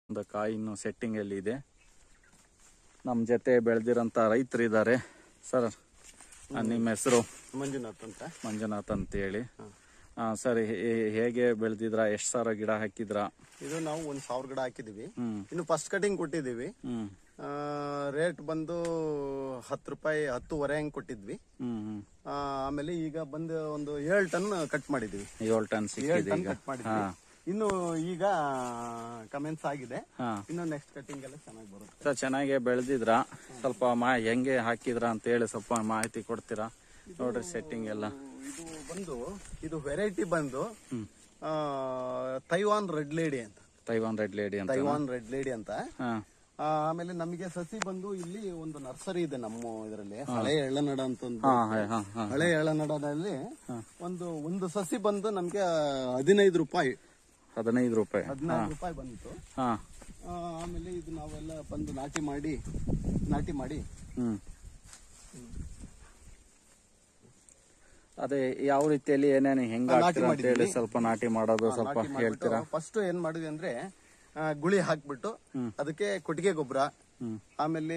ಒಂದು ಕಾಯಿ ಇನ್ನು ಸೆಟ್ಟಿಂಗ್ ಅಲ್ಲಿ ಇದೆ ನಮ್ಮ ಜೊತೆ ಬೆಳೆದಿರೋಂಥ ರೈತರು ಇದ್ದಾರೆ ಸರ್ ನಿಮ್ಮ ಹೆಸರು ಮಂಜುನಾಥ್ ಅಂತ ಮಂಜುನಾಥ್ ಅಂತ ಹೇಳಿ ಸರ್ ಹೇಗೆ ಬೆಳೆದಿದ್ರ ಎಷ್ಟು ಸಾವಿರ ಗಿಡ ಹಾಕಿದ್ರಾ ಇದು ನಾವು ಒಂದ್ ಸಾವಿರ ಗಿಡ ಹಾಕಿದೀವಿ ಹ್ಮ್ ಇನ್ನು ಫಸ್ಟ್ ಕಟಿಂಗ್ ಕೊಟ್ಟಿದೀವಿ ಹ್ಮ್ ರೇಟ್ ಬಂದು ಹತ್ತು ರೂಪಾಯಿ ಹತ್ತುವರೆ ಹಂಗ್ ಕೊಟ್ಟಿದ್ವಿ ಹ್ಮ್ ಹ್ಮ್ ಆ, ಆಮೇಲೆ ಈಗ ಬಂದು ಒಂದು ಏಳು ಟನ್ ಕಟ್ ಮಾಡಿದೀವಿ ಏಳು ಟನ್ ಏಳು ಸಿಕ್ಕಿದೆ ಟನ್ ಈಗ ಕಟ್ ಮಾಡಿದ್ವಿ ಇನ್ನು ಈಗ ಕಮೆನ್ಸ್ ಆಗಿದೆ ಹಾ ಇನ್ನು ನೆಕ್ಸ್ಟ್ ಕಟಿಂಗ್ ಎಲ್ಲ ಚೆನ್ನಾಗಿ ಬರುತ್ತೆ ಸರ್ ಚೆನ್ನಾಗಿ ಬೆಳೆದಿದ್ರ ಸ್ವಲ್ಪ ಮಾ ಹೆಂಗೆ ಹಾಕಿದ್ರ ಅಂತ ಹೇಳಿ ಸ್ವಲ್ಪ ಮಾಹಿತಿ ಕೊಡ್ತೀರಾ ನೋಡ್ರಿ ಸೆಟ್ಟಿಂಗ್ ಎಲ್ಲ ಇದು ಬಂದು ಇದು ವೆರೈಟಿ ಬಂದು ಹ್ಮ್. ಆ, ತೈವಾನ್ ರೆಡ್ ಲೇಡಿ ಅಂತ ತೈವಾನ್ ರೆಡ್ ಲೇಡಿ ಅಂತ ತೈವಾನ್ ರೆಡ್ ಲೇಡಿ ಅಂತ ಹಾ ಆ, ಆಮೇಲೆ ನಮಗೆ ಸಸಿ ಬಂದು ಇಲ್ಲಿ ಒಂದು ನರ್ಸರಿ ಇದೆ ನಮ್ಮ ಇದರಲ್ಲಿ ಹಳೆ ಎಳ್ಳನಡ ಅಂತ ಒಂದು ಹಾ ಹಾ ಹಾ ಹಾ ಹಳೆ ಎಳ್ಳನಡದಲ್ಲಿ ಒಂದು ಒಂದು ಸಸಿ ಬಂದು ನಮ್ಗೆ ಹದಿನೈದು ರೂಪಾಯಿ ಹದಿನೈದು ರೂಪಾಯಿ ಹದಿನೈದು ರೂಪಾಯಿ ಬಂತು ಹಾ ಆ, ಆಮೇಲೆ ಇದು ನಾವೆಲ್ಲ ಬಂದು ನಾಟಿ ಮಾಡಿ ನಾಟಿ ಮಾಡಿ ಹ್ಮ್ ಅದೇ ಯಾವ ರೀತಿಯಲ್ಲಿ ಏನೇನು ಹೆಂಗ ನಾಟಿ ಹಾಕ್ತೀರಾ ಅಂತ ಹೇಳಿ ಮಾಡಿದ್ವಿ. ಸ್ವಲ್ಪ ನಾಟಿ ಮಾಡೋದು ಸ್ವಲ್ಪ ಹೇಳ್ತೀರಾ ಫಸ್ಟ್ ಏನ್ ಮಾಡಿದ್ವಿ ಅಂದ್ರೆ ಆ, ಗುಳಿ ಹಾಕ್ಬಿಟ್ಟು ಅದಕ್ಕೆ ಕೊಟ್ಟಿಗೆ ಗೊಬ್ಬರ ಹ್ಮ್ ಆಮೇಲೆ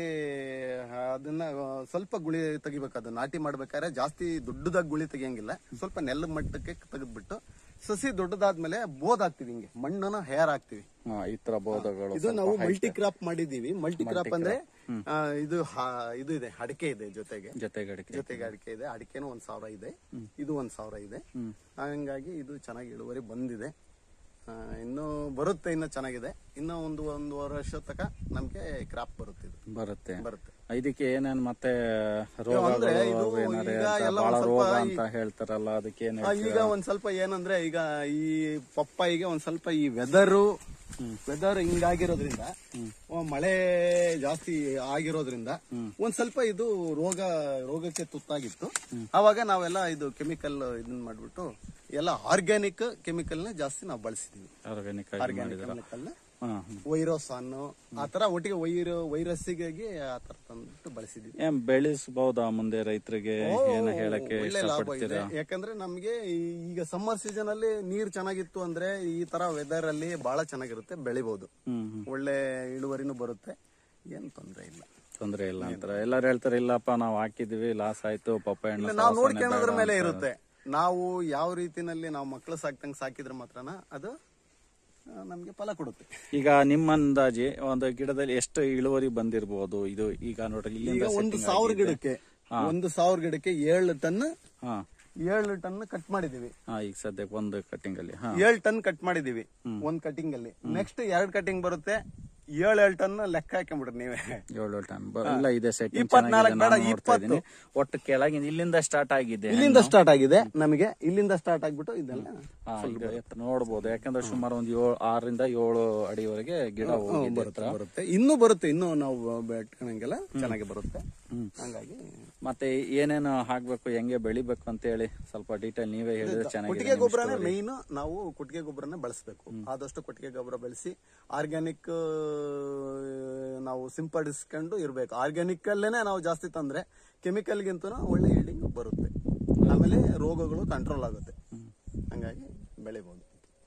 ಅದನ್ನ ಆ, ಸ್ವಲ್ಪ ಗುಳಿ ತೆಗಿಬೇಕು ಅದು ನಾಟಿ ಮಾಡ್ಬೇಕಾದ್ರೆ ಜಾಸ್ತಿ ದೊಡ್ಡದಾಗಿ ಗುಳಿ ತೆಗಿಯಂಗಿಲ್ಲ ಸ್ವಲ್ಪ ನೆಲ ಮಟ್ಟಕ್ಕೆ ತೆಗೆದ್ಬಿಟ್ಟು ಸಸಿ ದೊಡ್ಡದಾದ್ಮೇಲೆ ಬೋದ್ ಹಾಕ್ತಿವಿ ಹಿಂಗೆ ಮಣ್ಣನ್ನ ಹೇರ್ ಹಾಕ್ತಿವಿ ಹಾ, ಈ ತರ ಬೋಧಗಳು ಇದು ನಾವು ಮಲ್ಟಿ ಕ್ರಾಪ್ ಮಾಡಿದೀವಿ ಮಲ್ಟಿ ಕ್ರಾಪ್ ಅಂದ್ರೆ ಆ, ಇದು ಹಾ- ಇದು ಇದೆ ಅಡಿಕೆ ಇದೆ ಜೊತೆಗೆ ಜೊತೆಗಡಿಕೆ ಜೊತೆಗೆ ಅಡಿಕೆ ಇದೆ ಅಡಿಕೆನೂ ಒಂದ್ ಸಾವಿರ ಇದೆ ಇದು ಒಂದ್ ಸಾವಿರ ಇದೆ ಹಂಗಾಗಿ ಇದು ಚೆನ್ನಾಗಿ ಇಳುವರಿ ಬಂದಿದೆ ಆ, ಇನ್ನು ಬರುತ್ತೆ ಇನ್ನು ಚೆನ್ನಾಗಿದೆ ಇನ್ನು ಒಂದು ಒಂದು ವರ್ಷ ತನಕ ನಮ್ಗೆ ಕ್ರಾಪ್ ಬರುತ್ತೆ ಇದು ಬರುತ್ತೆ ಬರುತ್ತೆ ಇದಕ್ಕೆ ಏನೇನ್ ಮತ್ತೆ ಅಂದ್ರೆ ರೋಗಗಳು ಇದು ಅವು ಏನಾರೆ ಈಗ ಅಂತ ಎಲ್ಲ ಬಹಳ ಒಂದ್ ರೋಗ ಸ್ವಲ್ಪ ಅಂತ ಹೇಳ್ತಾರಲ್ಲ ಅದಕ್ಕೆ ಏನ್ ಆ, ಈಗ ಒಂದ್ ಸ್ವಲ್ಪ ಏನಂದ್ರೆ ಈಗ ಈ ಪಪ್ಪಾಯಿಗೆ ಒಂದ್ ಸ್ವಲ್ಪ ಈ ವೆದರು ವೆದರ್ ಹಿಂಗಾಗಿರೋದ್ರಿಂದ ಆ, ಮಳೆ ಜಾಸ್ತಿ ಆಗಿರೋದ್ರಿಂದ ಒಂದ್ ಸ್ವಲ್ಪ ಇದು ರೋಗ ರೋಗಕ್ಕೆ ತುತ್ತಾಗಿತ್ತು ಅವಾಗ ನಾವೆಲ್ಲ ಇದು ಕೆಮಿಕಲ್ ಇದನ್ನ ಮಾಡ್ಬಿಟ್ಟು ಎಲ್ಲ ಆರ್ಗ್ಯಾನಿಕ್ ಕೆಮಿಕಲ್ ನ ಜಾಸ್ತಿ ನಾವು ಬಳಸಿದೀವಿ ಆರ್ಗಾನಿಕ್ ಆಗಿ ಆರ್ಗ್ಯಾನಿಕ್ ಮಾಡಿದ್ರ ಕೆಮಿಕಲ್ ಹಾ ಹ್ಮ್. ವೈರೋಸಾನು ಆತರ ಒಟ್ಟಿಗೆ ವೈರೋ ವೈರಸ್ಸಿಗಾಗಿ ಆತರ ತಂದ್ಬಿಟ್ಟು ಬಳಸಿದೀವಿ ಏನ್ ಬೆಳೆಸಬಹುದಾ ಮುಂದೆ ರೈತರಿಗೆ ಏನು ಹೇಳಕ್ಕೆ ಒಳ್ಳೆ ಲಾಭ ಇದೆ ಇಷ್ಟಪಡ್ತೀರಾ ಯಾಕಂದ್ರೆ ನಮ್ಗೆ ಈ- ಈಗ ಸಮ್ಮರ್ ಸೀಸನ್ ಅಲ್ಲಿ ನೀರ್ ಚೆನ್ನಾಗಿತ್ತು ಅಂದ್ರೆ ಈ ತರ ವೆದರ್ ಅಲ್ಲಿ ಬಹಳ ಚೆನ್ನಾಗಿರುತ್ತೆ ಬೆಳಿಬಹುದು ಹ್ಮ್ ಹ್ಮ್ ಒಳ್ಳೆ ಇಳುವರಿನೂ ಬರುತ್ತೆ ಏನ್ ತೊಂದ್ರೆ ಇಲ್ಲ ತೊಂದ್ರೆ ಇಲ್ಲ ಅಂತಾರೆ ಎಲ್ಲಾರು ಹೇಳ್ತಾರೆ ಇಲ್ಲಪ್ಪ ನಾವ್ ಹಾಕಿದ್ವಿ ಲಾಸ್ ಆಯ್ತು ಪಪ್ಪ ಇಲ್ಲ ಹಣ್ಣು ನಾವು ಸಾವಸನೆ ನೋಡ್ಕೊಳ್ಳೋದ್ರ ಬೇಡ ಮೇಲೆ ಅಂತ. ಇರುತ್ತೆ ನಾವು ಯಾವ ರೀತಿನಲ್ಲಿ ನಾವು ಮಕ್ಕಳು ಸಾಕ್ತಂಗ್ ಸಾಕಿದ್ರೆ ಮಾತ್ರನ ಅದು ಆ, ನಮ್ಗೆ ಫಲ ಕೊಡುತ್ತೆ ಈಗ ನಿಮ್ಮ ಅಂದಾಜಿ ಒಂದು ಗಿಡದಲ್ಲಿ ಎಷ್ಟು ಇಳುವರಿ ಬಂದಿರಬಹುದು ಇದು ಈಗ ನೋಡ್ರಿ ಈಗ ಇಲ್ಲಿಂದ ಒಂದು setting ಸಾವಿರ ಆಗಿದೆ. ಗಿಡಕ್ಕೆ ಒಂದು ಸಾವಿರ ಗಿಡಕ್ಕೆ ಏಳು ಟನ್ ಹಾ ಏಳು ಟನ್ ಕಟ್ ಮಾಡಿದೀವಿ ಹಾ ಈಗ ಸದ್ಯಕ್ಕೆ ಒಂದು ಕಟ್ಟಿಂಗ್ ಅಲ್ಲಿ ಹಾ ಏಳು ಟನ್ ಕಟ್ ಮಾಡಿದೀವಿ ಒಂದ್ ಕಟಿಂಗ್ ಅಲ್ಲಿ ನೆಕ್ಸ್ಟ್ ಎರಡ್ ಕಟಿಂಗ್ ಬರುತ್ತೆ ಏಳು ಏಳು ಟನ್ ಲೆಕ್ಕ ಹಾಕೊಂಡ್ಬಿಡ್ರಿ ನೀವೇ ಏಳು ಟನ್ ಇಲ್ಲ ಇದೆ ಸೆಟ್ಟಿಂಗ್ ಇಪ್ಪತ್ನಾಲ್ಕು ಬೇಡ, ನೋಡ್ತಾ ಇದ್ದೀನಿ ಒಟ್ಟು ಕೆಳಗಿನ ಇಲ್ಲಿಂದ ಸ್ಟಾರ್ಟ್ ಆಗಿದೆ ಇಲ್ಲಿಂದ ಸ್ಟಾರ್ಟ್ ಆಗಿದೆ ನಮಗೆ ಇಲ್ಲಿಂದ ಸ್ಟಾರ್ಟ್ ಆಗ್ಬಿಟ್ಟು ಇದೆಲ್ಲ ಹಾ, ಇದು ಎತ್ತರ ನೋಡ್ಬೋದು ಯಾಕಂದ್ರೆ ಸುಮಾರು ಒಂದು ಏಳು ಆರರಿಂದ ಏಳು ಅಡಿವರೆಗೆ ಗಿಡ ಹೋಗಿದೆ ಎತ್ತರ. ಬರುತ್ತೆ ಇನ್ನೂ ಬರುತ್ತೆ ಇನ್ನೂ ನಾವು ಬೆಟ್ಕೊಳಂಗೆಲ್ಲ ಚೆನ್ನಾಗಿ ಬರುತ್ತೆ ಹಂಗಾಗಿ ಮತ್ತೆ ಏನೇನು ಹಾಕ್ಬೇಕು ಹೆಂಗೆ ಬೆಳಿಬೇಕು ಅಂತ ಹೇಳಿ ಸ್ವಲ್ಪ ಡೀಟೇಲ್ ನೀವೇ ಹೇಳಿದ್ರೆ ಕೊಟ್ಟಿಗೆ ಚೆನ್ನಾಗಿದೆ ಗೊಬ್ಬರನೇ ಮೇಯ್ನ್ ನಾವು ಕೊಟ್ಟಿಗೆ ಗೊಬ್ಬರನೇ ಬಳಸಬೇಕು ಆದಷ್ಟು ಕೊಟ್ಟಿಗೆ ಗೊಬ್ಬರ ಬಳಸಿ ಆರ್ಗ್ಯಾನಿಕ್ ನಾವು ಸಿಂಪಡಿಸ್ಕೊಂಡು ಇರಬೇಕು ಆರ್ಗ್ಯಾನಿಕ್ ಅಲ್ಲೇನೆ ನಾವು ಜಾಸ್ತಿ ತಂದ್ರೆ ಕೆಮಿಕಲ್ ಗಿಂತ ಒಳ್ಳೆ ಈಲ್ಡಿಂಗ್ ಬರುತ್ತೆ ಆಮೇಲೆ ರೋಗಗಳು ಕಂಟ್ರೋಲ್ ಆಗುತ್ತೆ ಹಂಗಾಗಿ ಬೆಳಿಬಹುದು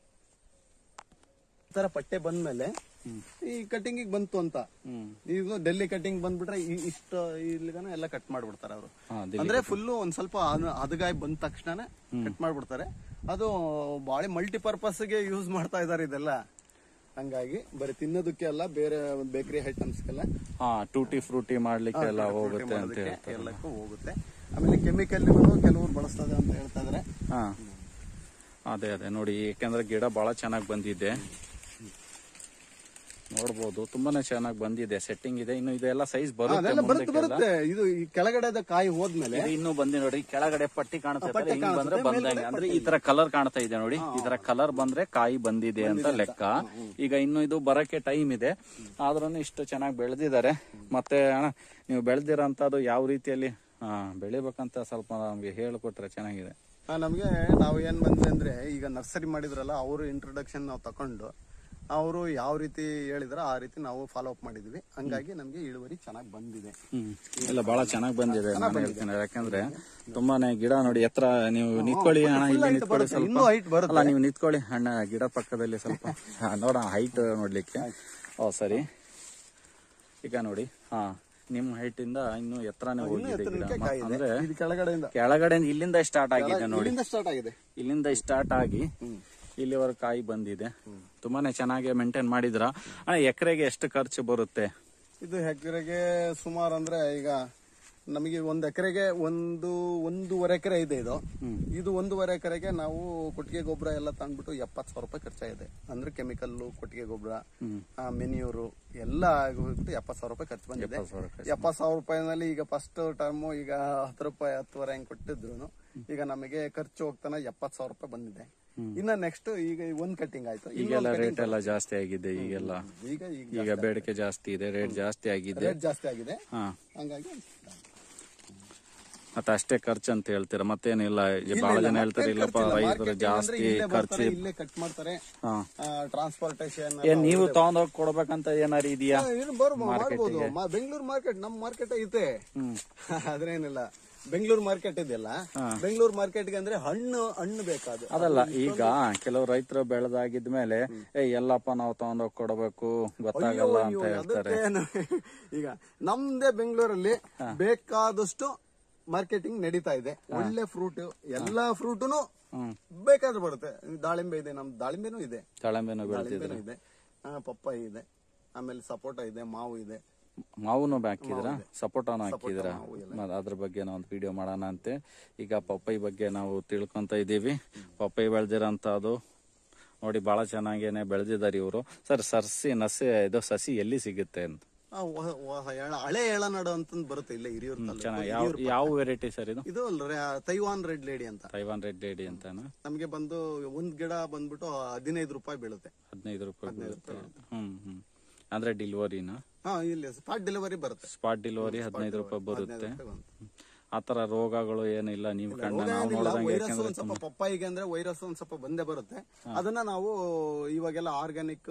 ಈ ತರ ಪಟ್ಟೆ ಬಂದ್ಮೇಲೆ ಈ ಕಟಿಂಗ್ ಬಂತು ಅಂತ ಹ್ಮ್ ಈಗ ಡೆಲ್ಲಿ ಕಟಿಂಗ್ ಬಂದ್ಬಿಟ್ರೆ ಈ- ಇಷ್ಟ ಇಲ್ಲಿಗನ ಎಲ್ಲ ಕಟ್ ಮಾಡ್ಬಿಡ್ತಾರೆ ಅವರು ಹಾ, ಅಂದ್ರೆ ಫುಲ್ ಒಂದ್ ಸ್ವಲ್ಪ ಹದ- ಹದಗಾಯಿ ಬಂದ ತಕ್ಷಣ ಕಟ್ ಮಾಡ್ಬಿಡ್ತಾರೆ ಅದು ಬಾಳೆ ಮಲ್ಟಿಪರ್ಪಸ್ ಗೆ ಯೂಸ್ ಮಾಡ್ತಾ ಇದಾರೆ ಇದೆಲ್ಲ ಹಂಗಾಗಿ ಬರೀ ತಿನ್ನೋದಕ್ಕೆ ಅಲ್ಲ ಬೇರೆ ಬೇಕರಿ ಐಟಮ್ಸ್ಗೆಲ್ಲ ಹಾ ಟೂಟಿ ಫ್ರೂಟಿ ಮಾಡ್ಲಿಕ್ಕೆ ಎಲ್ಲ ಹೋಗುತ್ತೆ ಅಂತ ಹೇಳ್ತಾರೆ ಎಲ್ಲಕ್ಕೂ ಹೋಗುತ್ತೆ ಆಮೇಲೆ ಕೆಮಿಕಲ್ ಕೆಲವರು ಬಳಸ್ತದೆ ಅಂತ ಹೇಳ್ತಾ ಇದಾರೆ ಹಾ ಅದೇ ಅದೇ ನೋಡಿ ಯಾಕಂದ್ರೆ ಗಿಡ ಬಹಳ ಚೆನ್ನಾಗಿ ಬಂದಿದೆ ನೋಡ್ಬೋದು ತುಂಬಾನೇ ಚೆನ್ನಾಗಿ ಬಂದಿದೆ ಸೆಟ್ಟಿಂಗ್ ಇದೆ ಇನ್ನು ಇದೆಲ್ಲ ಸೈಜ್ ಬರುತ್ತೆ ಅದೆಲ್ಲ ಬರುತ್ತೆ ಮುಂದಕ್ಕೆಲ್ಲ. ಬರುತ್ತೆ ಇದು ಈ ಕೆಳಗಡೆದ ಕಾಯಿ ಹೋದ್ಮೇಲೆ ಇದು ಇನ್ನೂ ಬಂದಿ ನೋಡಿ ಕೆಳಗಡೆ ಪಟ್ಟಿ ಕಾಣುತ್ತೆ ಪಟ್ಟಿ ಹಿಂಗ್ ಬಂದ್ರೆ ಕಾಣಿಸುತ್ತೆ, ಬಂದಂಗೆ ಅಂದ್ರೆ ಈ ತರ ಕಲರ್ ಕಾಣ್ತಾ ಇದೆ ನೋಡಿ ಈ ತರ ಕಲರ್ ಬಂದ್ರೆ ಕಾಯಿ ಬಂದಿದೆ ಅಂತ ಲೆಕ್ಕ ಈಗ ಇನ್ನು ಇದು ಬರಕ್ಕೆ ಟೈಮ್ ಇದೆ ಆದ್ರೂ ಇಷ್ಟು ಚೆನ್ನಾಗಿ ಬೆಳೆದಿದ್ದಾರೆ ಮತ್ತೆ ಅಣ್ಣ ನೀವು ಬೆಳೆದಿರೋಂಥದ್ದು ಯಾವ ರೀತಿಯಲ್ಲಿ ಆ, ಬೆಳಿಬೇಕಂತ ಸ್ವಲ್ಪ ನಮ್ಗೆ ಹೇಳ್ಕೊಟ್ರೆ ಚೆನ್ನಾಗಿದೆ ಆ, ನಮ್ಗೆ ನಾವು ಏನ್ ಬಂದ್ವಿ ಅಂದ್ರೆ ಈಗ ನರ್ಸರಿ ಮಾಡಿದ್ರಲ್ಲ ಅವರು ಇಂಟ್ರೊಡಕ್ಷನ್ ನಾವು ತಕೊಂಡು ಅವರು ಯಾವ ರೀತಿ ಹೇಳಿದ್ರ ಆ ರೀತಿ ನಾವು ಫಾಲೋ ಅಪ್ ಮಾಡಿದ್ವಿ ಹಂಗಾಗಿ ನಮ್ಗೆ ಇಳುವರಿ ಚೆನ್ನಾಗಿ ಬಂದಿದೆ ಹ್ಮ್ ಇಲ್ಲ ಬಹಳ ಚೆನ್ನಾಗಿ ಬಂದಿದೆ ನಾನು ಹೇಳ್ತೀನಿ ಯಾಕಂದ್ರೆ ತುಂಬಾನೇ ಗಿಡ ನೋಡಿ ಎತ್ತರ ನೀವು ನಿಂತ್ಕೊಳ್ಳಿ ಅಣ್ಣ ಇಲ್ಲಿ ನಿಂತ್ಕೊಳ್ಳಿ ಸ್ವಲ್ಪ ಇನ್ನೂ height ಬರುತ್ತೆ. ಅಲ್ಲ ನೀವು ನಿಂತ್ಕೊಳ್ಳಿ ಅಣ್ಣ ಗಿಡ ಪಕ್ಕದಲ್ಲಿ ಸ್ವಲ್ಪ ಹಾ, ನೋಡೋಣ ಹೈಟ್ ನೋಡ್ಲಿಕ್ಕೆ ಓ ಸರಿ ಈಗ ನೋಡಿ ಹಾ ನಿಮ್ ಹೈಟ್ ಇಂದ ಇನ್ನು ಎತ್ತರನೇ ಹೋಗಿದೆ ಗಿಡ ಎತ್ತರಕ್ಕೆ ಕಾಯಿ ಇದೆ. ಅಂದ್ರೆ ಇದು ಕೆಳಗಡೆಯಿಂದ ಕೆಳಗಡೆ ಇಲ್ಲಿಂದ ಸ್ಟಾರ್ಟ್ ಆಗಿದೆ ನೋಡಿ ಇಲ್ಲಿಂದ ಸ್ಟಾರ್ಟ್ ಆಗಿದೆ ಇಲ್ಲಿಂದ ಸ್ಟಾರ್ಟ್ ಆಗಿ ಇಲ್ಲಿವರೆಗೆ ಕಾಯಿ ಬಂದಿದೆ ತುಂಬಾನೇ ಚೆನ್ನಾಗಿ ಮೇಂಟೈನ್ ಮಾಡಿದ್ರ ಎಕರೆಗೆ ಎಷ್ಟು ಖರ್ಚು ಬರುತ್ತೆ ಇದು ಎಕರೆಗೆ ಸುಮಾರು ಅಂದ್ರೆ ಈಗ ನಮಗೆ ಒಂದ್ ಎಕರೆಗೆ ಒಂದು ಒಂದೂವರೆ ಎಕರೆ ಇದೆ ಇದು ಇದು ಒಂದೂವರೆ ಎಕರೆಗೆ ನಾವು ಕೊಟ್ಟಿಗೆ ಗೊಬ್ಬರ ಎಲ್ಲ ತಂದ್ಬಿಟ್ಟು ಎಪ್ಪತ್ತು ಸಾವಿರ ರೂಪಾಯಿ ಖರ್ಚಾಗಿದೆ ಅಂದ್ರೆ ಕೆಮಿಕಲ್ಲು ಕೊಟ್ಟಿಗೆ ಗೊಬ್ಬರ ಮೆನ್ಯೂರು ಎಲ್ಲ ಆಗ್ಬಿಟ್ಟು ಎಪ್ಪತ್ತು ಸಾವಿರ ರೂಪಾಯಿ ಖರ್ಚು ಬಂದಿದೆ ಎಪ್ಪತ್ತು ಸಾವಿರ ಎಪ್ಪತ್ತು ಸಾವಿರ ರೂಪಾಯಿನಲ್ಲಿ ಈಗ ಫಸ್ಟ್ ಟರ್ಮು ಈಗ ಹತ್ತು ರೂಪಾಯಿ ಹತ್ತುವರೆ ಹೆಂಗ್ ಕೊಟ್ಟಿದ್ರು ಈಗ ನಮಗೆ ಖರ್ಚು ಹೋಗ್ತಾನೆ ಎಪ್ಪತ್ತು ಸಾವಿರ ರೂಪಾಯಿ ಬಂದಿದೆ ಇನ್ನ ನೆಕ್ಸ್ಟ್ ಈಗ ಒಂದ್ ಕಟ್ಟಿಂಗ್ ಆಯ್ತು ಈಗೆಲ್ಲ ರೇಟ್ ಎಲ್ಲ ಜಾಸ್ತಿ ಆಗಿದೆ ಈಗೆಲ್ಲ ಈಗ ಈಗ ಈಗ ಬೇಡಿಕೆ ಜಾಸ್ತಿ ಇದೆ ರೇಟ್ ಜಾಸ್ತಿ ಆಗಿದೆ ರೇಟ್ ಜಾಸ್ತಿ ಆಗಿದೆ ಹಾ ಹಂಗಾಗಿ ಮತ್ತೆ ಅಷ್ಟೇ ಖರ್ಚು ಅಂತ ಹೇಳ್ತೀರಾ ಮತ್ತೇನಿಲ್ಲ ಈಗ ಬಹಳ ಜನ ಹೇಳ್ತಾರೆ ಇಲ್ಲಪ್ಪ ರೈತರು ಜಾಸ್ತಿ ಖರ್ಚು ಇಲ್ಲೇ ಕಟ್ ಮಾಡ್ತಾರೆ ಹಾ ಟ್ರಾನ್ಸ್ಪೋರ್ಟೇಶನ್ ಏನ್ ನೀವು ತಗೊಂಡೋಗಿ ಕೊಡ್ಬೇಕಂತ ಏನಾರು ಇದೆಯಾ ಮಾಡ್ಬೋದು ಬೆಂಗಳೂರು ಮಾರ್ಕೆಟ್ ನಮ್ ಮಾರ್ಕೆಟ್ ಐತೆ ಹ್ಮ್ ಅದ್ರೇನಿಲ್ಲ ಬೆಂಗಳೂರು ಮಾರ್ಕೆಟ್ ಇದೆಯಲ್ಲ ಬೆಂಗಳೂರು ಮಾರ್ಕೆಟ್ಗೆ ಅಂದ್ರೆ ಹಣ್ಣು ಹಣ್ಣು ಬೇಕಾದ ಅದಲ್ಲ ಈಗ ಕೆಲವು ರೈತರು ಬೆಳೆದಾಗಿದ್ಮೇಲೆ ಏ ಎಲ್ಲಪ್ಪ ನಾವು ತಗೊಂಡೋಗಿ ಕೊಡಬೇಕು ಗೊತ್ತಾಗಲ್ಲ ಅಂತ ಹೇಳ್ತಾರೆ ಅದಕ್ಕೆ ಈಗ ನಮ್ದೇ ಬೆಂಗಳೂರಲ್ಲಿ ಬೇಕಾದಷ್ಟು ಮಾರ್ಕೆಟಿಂಗ್ ನಡೀತಾ ಇದೆ ಒಳ್ಳೆ ಫ್ರೂಟ್ ಎಲ್ಲಾ ಫ್ರೂಟುನು ಹ್ಮ್ ಬೇಕಾದ್ರೆ ಬರುತ್ತೆ ದಾಳಿಂಬೆ ಇದೆ ನಮ್ ದಾಳಿಂಬೆನೂ ಇದೆ ದಾಳಿಂಬೆನು ಬೆಳೆದಿದ್ರೆ ದಾಳಿಂಬೆನೂ ಇದೆ ಆ, ಪಪ್ಪಾಯಿ ಇದೆ ಆಮೇಲೆ ಸಪೋಟ ಇದೆ ಮಾವು ಇದೆ ಮಾವುನು ಹಾಕಿದ್ರ ಸಪೋಟನು ಹಾಕಿದ್ರ ಮತ್ತ್ ಅದ್ರ ಬಗ್ಗೆ ನಾವು ಒಂದು ವಿಡಿಯೋ ಮಾಡೋಣ ಅಂತೆ ಈಗ ಪಪ್ಪೈ ಬಗ್ಗೆ ನಾವು ತಿಳ್ಕೊಂತ ಇದೀವಿ ಪಪ್ಪೈ ಬೆಳೆದಿರೋಂತ ಅದು ನೋಡಿ ಬಹಳ ಚೆನ್ನಾಗೇನೆ ಬೆಳೆದಿದ್ದಾರೆ ಇವರು ಸರ್ ಸರ್ಸಿ ನಸೆ ಇದು ಸಸಿ ಎಲ್ಲಿ ಸಿಗುತ್ತೆ ಅಂತ ಆ, ವ- ವ- ಎಳ- ಹಳೆ ಎಳನಾಡು ಅಂತಂದ್ ಬರುತ್ತೆ ಇಲ್ಲೇ ಹಿರಿಯೂರ್ ತಾಲೂಕು. ಚೆನ್ನಾಗಿ ಯಾವ ಯಾವ ವೆರೈಟಿ ಸರ್ ಇದು ಇದು ಅಲ್ರಿ ಆ, ತೈವಾನ್ ರೆಡ್ ಲೇಡಿ ಅಂತ ತೈವಾನ್ ರೆಡ್ ಲೇಡಿ ಅಂತಾನ ನಮ್ಗೆ ಬಂದು ಒಂದ್ ಗಿಡ ಬಂದ್ಬಿಟ್ಟು ಹದಿನೈದು ರೂಪಾಯಿ ಬೀಳುತ್ತೆ ಹದಿನೈದು ರೂಪಾಯಿ ಬೀಳುತ್ತೆ ಹ್ಮ್ ಹ್ಮ್ ಅಂದ್ರೆ ಡಿಲಿವರಿನ ಹಾ ಇಲ್ಲಿ ಸ್ಪಾಟ್ ಡೆಲಿವರಿ ಬರುತ್ತೆ ಸ್ಪಾಟ್ ಡಿಲಿವರಿ ಹದಿನೈದು ರೂಪಾಯಿ ಬರುತ್ತೆ ರೂಪಾಯಿ ಬಂತು. ಆತರ ರೋಗಗಳು ಏನಿಲ್ಲ ನೀವು ಕಣ್ಣ ರೋಗ ನಾವು ಏನಿಲ್ಲ ನೋಡ್ದಂಗೆ ವೈರಸ್ ಯಾಕಂದ್ರೆ ಒಂದ್ ಸ್ವಲ್ಪ ಪಪ್ಪಾಯಿಗೆ ಅಂದ್ರೆ ವೈರಸ್ ಒಂದ್ ಸ್ವಲ್ಪ ಬಂದೇ ಬರುತ್ತೆ ಅದನ್ನ ನಾವು ಇವಾಗೆಲ್ಲ ಆರ್ಗ್ಯಾನಿಕ್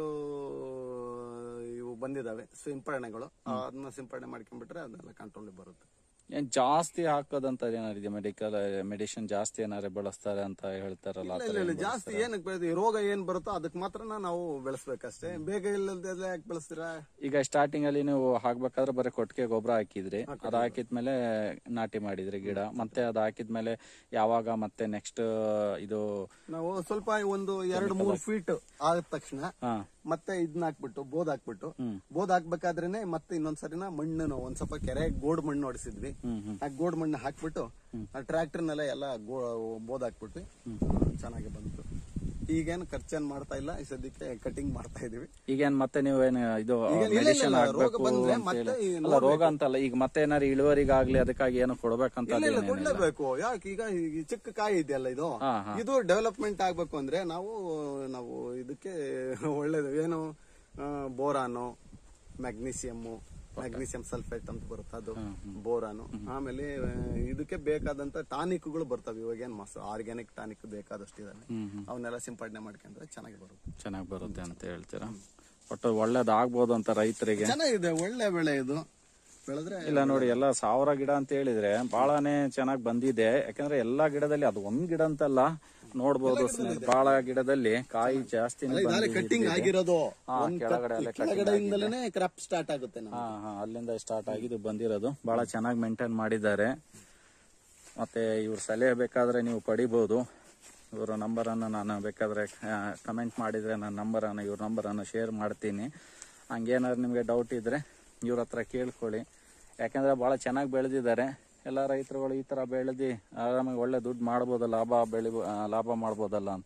ಇವು ಬಂದಿದಾವೆ ಸಿಂಪರಣೆಗಳು ಅದನ್ನ ಸಿಂಪರಣೆ ಮಾಡ್ಕೊಂಡ್ಬಿಟ್ರೆ ಅದೆಲ್ಲ ಕಂಟ್ರೋಲ್ ಬರುತ್ತೆ ಏನ್ ಜಾಸ್ತಿ ಹಾಕೋದಂತ ಏನಾರು ಇದೆ ಮೆಡಿಕಲ್ ಮೆಡಿಸಿನ್ ಜಾಸ್ತಿ ಏನಾರು ಬಳಸ್ತಾರೆ ಅಂತ ಹೇಳ್ತಾರಲ್ಲ ಆ ಇಲ್ಲ, ಥರ ಇಲ್ಲ, ಇಲ್ಲ, ಏನ್ ಜಾಸ್ತಿ ಏನಕ್ಕೆ ಬೆಳೆದು ರೋಗ ಏನ್ ಬರುತ್ತೋ ಅದಕ್ಕೆ ಮಾತ್ರ ನಾವು ಬೆಳೆಸ್ಬೇಕಷ್ಟೇ ಬೇಗ ಇಲ್ಲದೆಲ್ಲ ಯಾಕೆ ಬೆಳೆಸ್ತೀರಾ ಈಗ ಸ್ಟಾರ್ಟಿಂಗ್ ಅಲ್ಲಿ ನೀವು ಹಾಕ್ಬೇಕಾದ್ರೆ ಬರೀ ಕೊಟ್ಟಿಗೆ ಗೊಬ್ಬರ ಹಾಕಿದ್ರಿ ಅದ್ ಹಾಕಿದ್ಮೇಲೆ ನಾಟಿ ಮಾಡಿದ್ರಿ ಗಿಡ ಮತ್ತೆ ಅದ್ ಹಾಕಿದ್ಮೇಲೆ ಯಾವಾಗ ಮತ್ತೆ ನೆಕ್ಸ್ಟ್ ಇದು ನಾವು ಸ್ವಲ್ಪ ಒಂದು ಎರಡು ಮೂರು ಫೀಟ್ ಆದ ತಕ್ಷಣ ಹಾ ಮತ್ತೆ ಇದನ್ನ ಹಾಕ್ಬಿಟ್ಟು ಬೋದ್ ಹಾಕ್ಬಿಟ್ಟು ಬೋದ್ ಹಾಕ್ಬೇಕಾದ್ರೇನೆ ಮತ್ತೆ ಇನ್ನೊಂದ್ಸರಿನ ಮಣ್ಣು ಒಂದ್ ಸ್ವಲ್ಪ ಕೆರೆ ಗೋಡ್ ಮಣ್ಣು ಹೊಡಿಸಿದ್ವಿ ಹ್ಮ್ ಹ್ಮ್ ಆ ಗೋಡ್ ಮಣ್ಣು ಹಾಕ್ಬಿಟ್ಟು ಆ ಟ್ರ್ಯಾಕ್ಟರ್ನೆಲ್ಲ ಎಲ್ಲ ಗೋ ಬೋದ್ ಹಾಕ್ಬಿಟ್ವಿ ಚೆನ್ನಾಗಿ ಬಂತು ಈಗೇನು ಖರ್ಚೇನ್ ಮಾಡ್ತಾ ಇಲ್ಲ ಈ ಸದ್ಯಕ್ಕೆ ಕಟಿಂಗ್ ಮಾಡ್ತಾ ಇದೀವಿ ಈಗೇನ್ ಮತ್ತೆ ನೀವೇನು ಇದು ಈಗ ಇಲ್ಲ, ಇಲ್ಲ, ಮೆಡಿಸಿನ್ ಇಲ್ಲ, ರೋಗ ಹಾಕ್ಬೇಕು ಬಂದ್ರೆ ಅಂತ ಮತ್ತೆ ಹೇಳಿ ಈ ಅಲ್ಲ ರೋಗ ಅಂತಲ್ಲ ಈಗ ಮತ್ತೆ ಏನಾರು ಇಳುವರಿಗಾಗ್ಲಿ ಅದಕ್ಕಾಗಿ ಏನು ಕೊಡ್ಬೇಕಂತ ಇಲ್ಲ ಇಲ್ಲ ಅದೇನೇನಿಲ್ಲ. ಕೊಡ್ಲೇಬೇಕು ಯಾಕೆ ಈಗ ಈ ಚಿಕ್ಕ ಕಾಯಿ ಇದೆಯಲ್ಲ ಇದು ಹಾ, ಹಾ. ಇದು ಡೆವಲಪ್ಮೆಂಟ್ ಆಗ್ಬೇಕು ಅಂದ್ರೆ ನಾವು ನಾವು ಇದಕ್ಕೆ ಒಳ್ಳೇದು ಏನು ಬೋರಾನು ಮ್ಯಾಗ್ನೀಸಿಯಮ್ಮು ಮ್ಯಾಗ್ನೀಸಿಯಂ ಸಲ್ಫೇಟ್ ಅಂತ ಬರುತ್ತೆ ಅದು ಬೋರಾನು ಆಮೇಲೆ ಆ, ಇದಕ್ಕೆ ಬೇಕಾದಂತ ಟಾನಿಕ್ಗಳು ಬರ್ತವೆ ಇವಾಗ ಏನ್ ಮಸ್ ಆರ್ಗ್ಯಾನಿಕ್ ಟಾನಿಕ್ ಬೇಕಾದಷ್ಟು ಇದಾವೆ ಹ್ಮ್ ಹ್ಮ್ ಅವನ್ನೆಲ್ಲ ಸಿಂಪಡಣೆ ಮಾಡ್ಕೊಂಡ್ರೆ ಚೆನ್ನಾಗಿ ಬರುತ್ತೆ ಚೆನ್ನಾಗಿ ಬರುತ್ತೆ ಅಂತ ಹೇಳ್ತೀರಾ ಒಟ್ಟು ಒಳ್ಳೇದಾಗ್ಬೋದು ಅಂತ ರೈತರಿಗೆ ಚೆನ್ನಾಗಿದೆ ಒಳ್ಳೆ ಬೆಳೆ ಇದು ಬೆಳೆದ್ರೆ ಇಲ್ಲ ನೋಡಿ ಎಲ್ಲ ಸಾವಿರ ಗಿಡ ಅಂತ ಹೇಳಿದ್ರೆ ಬಹಳನೇ ಚೆನ್ನಾಗಿ ಬಂದಿದೆ ಯಾಕಂದ್ರೆ ಎಲ್ಲಾ ಗಿಡದಲ್ಲಿ ಅದು ಒಂದ್ ಗಿಡ ಅಂತಲ್ಲ ನೋಡ್ಬೋದು ಸ್ನೇಹಿತರೆ, ಬಹಳ ಗಿಡದಲ್ಲಿ ಕಾಯಿ ಜಾಸ್ತಿ ಕಟ್ಟಿಂಗ್ ಆಗಿರೋದು ಹಾ, ಒಂದ್ ಕೆಳಗಡೆ ಅಲ್ಲೇ ಕಟ್- ಕೆಳಗಡೆಯಿಂದಲೇ ಕ್ರಾಪ್ ಸ್ಟಾರ್ಟ್ ಆಗುತ್ತೆ ನಮ್ಗೆ. ಹಾ ಹಾ ಅಲ್ಲಿಂದ ಸ್ಟಾರ್ಟ್ ಆಗಿದ್ದು ಬಂದಿರೋದು ಬಹಳ ಚೆನ್ನಾಗಿ ಮೇಂಟೈನ್ ಮಾಡಿದ್ದಾರೆ ಮತ್ತೆ ಇವ್ರ ಸಲಹೆ ಬೇಕಾದ್ರೆ ನೀವು ಪಡಿಬಹುದು ಇವರ ನಂಬರನ್ನು ನಾನು ಬೇಕಾದ್ರೆ ಕಮೆಂಟ್ ಮಾಡಿದ್ರೆ ನನ್ನ ನಂಬರನ್ನು ಇವ್ರ ನಂಬರನ್ನು ಶೇರ್ ಮಾಡ್ತೀನಿ ಹಂಗೇನಾದ್ರು ನಿಮಗೆ ಡೌಟ್ ಇದ್ರೆ ಇವ್ರ ಹತ್ರ ಕೇಳ್ಕೊಳ್ಳಿ ಯಾಕಂದ್ರೆ ಬಹಳ ಚೆನ್ನಾಗಿ ಬೆಳೆದಿದ್ದಾರೆ ಎಲ್ಲ ರೈತರುಗಳು ಈ ತರ ಬೆಳೆದಿ ಆರಾಮಾಗಿ ಒಳ್ಳೆ ದುಡ್ಡು ಮಾಡ್ಬೋದು ಲಾಭ ಬೆಳಿ ಆ, ಲಾಭ ಮಾಡ್ಬೋದಲ್ಲ ಅಂತ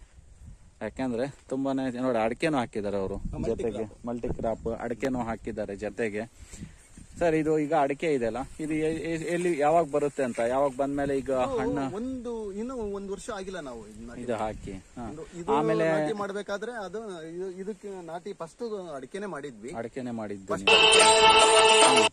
ಯಾಕಂದ್ರೆ ತುಂಬಾನೇ ನೋಡಿ ಅಡಿಕೆನೂ ಹಾಕಿದ್ದಾರೆ ಅವರು ಜೊತೆಗೆ ಮಲ್ಟಿ ಕ್ರಾಪ್ ಅಡಿಕೆನೂ ಹಾಕಿದ್ದಾರೆ ಜೊತೆಗೆ ಸರ್ ಇದು ಈಗ ಅಡಿಕೆ ಇದೆಯಲ್ಲ ಇದು ಎ- ಎ- ಎಲ್ಲಿ ಯಾವಾಗ ಬರುತ್ತೆ ಅಂತ ಯಾವಾಗ ಬಂದ್ಮೇಲೆ ಈಗ ಹಣ್ಣು ಒಂದು ಇನ್ನು ಒಂದ್ ವರ್ಷ ಆಗಿಲ್ಲ ನಾವು ಇದನ್ನ ಇದು ಹಾಕಿ ಹಾ. ಇದು ನಾಟಿ ಮಾಡ್ಬೇಕಾದ್ರೆ ಅದು ಇದು- ಇದಕ್ಕೆ ನಾಟಿ ಫಸ್ಟ್ ಅಡಿಕೆನೆ ಮಾಡಿದ್ವಿ ಅಡಿಕೆನೆ ಮಾಡಿದ್ದು First ನೀವು.